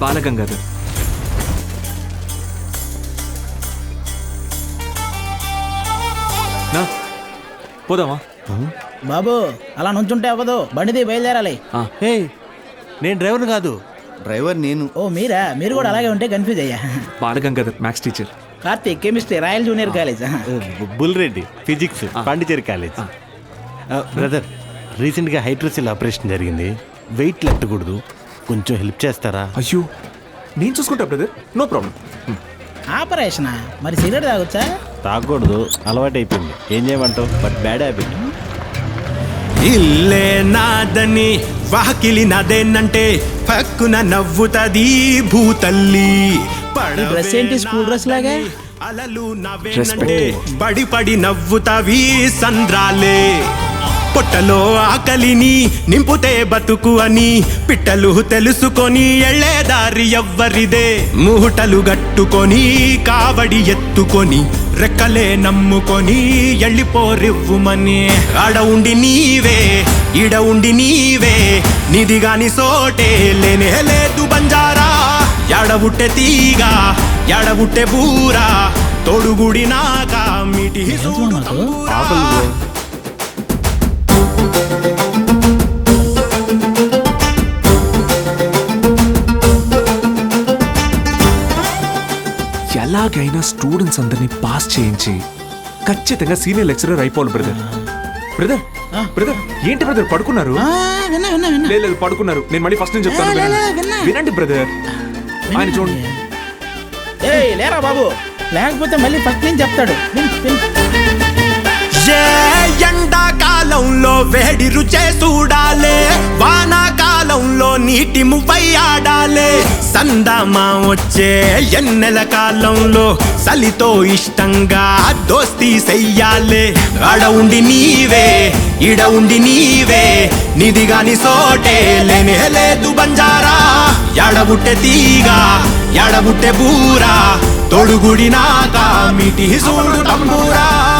బాలగంగాధర్ నా పోదామా బాబు అలా నుంచుంటే అవ్వదు బండిది బయలుదేరాలి ఆ, హే నేను డ్రైవర్ కాదు డ్రైవర్ నేను ఓ మీరా మీరు కూడా అలాగే ఉంటే కన్ఫ్యూజ్ అయ్యా Balagangadhar maths teacher Karthik chemistry Royal Junior College బుల్ Reddy physics Pondicherry college brother రీసెంట్గా హైడ్రోసిల్ ఆపరేషన్ జరిగింది వెయిట్ లెట్టకూడదు కొంచెం హెల్ప్ చేస్తారా అయ్యో నేను చూసుకుంటా బ్రదర్ నో ప్రాబ్లం ఆపరేషన్ మరి సిగరెట్ తాగొచ్చా తాగకూడదు అలవాటు అయిపోయింది ఏం చేయమంటావు బట్ బ్యాడ్ హ్యాబిట్ ఇల్లే నాదని వాకిలి నాదేనంటే పక్కున నవ్వుతది భూతల్లి ఈ డ్రెస్ ఏంటి స్కూల్ డ్రెస్ లాగా అలలు నవ్వేనంటే బడి పడి నవ్వుతావి సంద్రాలే పొట్టలో ఆకలిని నింపుతే బతుకు అని పిట్టలు తెలుసుకొని ఎళ్ళేదారి ఎవ్వరిదే మూటలు గట్టుకొని కావడి ఎత్తుకొని రెక్కలే నమ్ముకొని ఎళ్ళిపోరివ్వుమని ఆడ ఉండి నీవే ఈడ ఉండి నీవే నిది గాని సోటే లేనే లేదు బంజారా ఎడబుట్టె తీగ ఎడబుట్టె బూరా తోడుగుడి నాక మిటి సూడు తంబూరా. ఎలాగైనా స్టూడెంట్స్ అందరినీ పాస్ చేయించి ఖచ్చితంగా సీనియర్ లెక్చరర్ అయిపోవాలి బ్రదర్ బ్రదర్ బ్రదర్ ఏంటి బ్రదర్ పడుకున్నారు ఆ, విన్నా విన్నా విన్నా లేదు లేదు పడుకున్నారు నేను మళ్ళీ ఫస్ట్ నుంచి చెప్తాను లే, లే, వినండి. విన్నా. వినండి బ్రదర్ ఆయన చూడండి ఏయ్ లేరా బాబు లేకపోతే మళ్ళీ ఫస్ట్ నుంచి చెప్తాడు విన్, విన్. ఏ ఎండాకాలంలో వేడి రుచే చూడాలే వానాకాలంలో నీటి ముపై ఆడాలే సందమా వచ్చే ఎన్నెల కాలంలో సలితో ఇష్టంగా దోస్తి చెయ్యాలే ఆడ ఉండి నీవే ఈడ ఉండి నీవే నిది గాని సోటే లేనే లేదు బంజారా ఎడబుట్టె తీగ ఎడబుట్టె బూరా తొడుగుడి నాక మిటి సూడు తంబూరా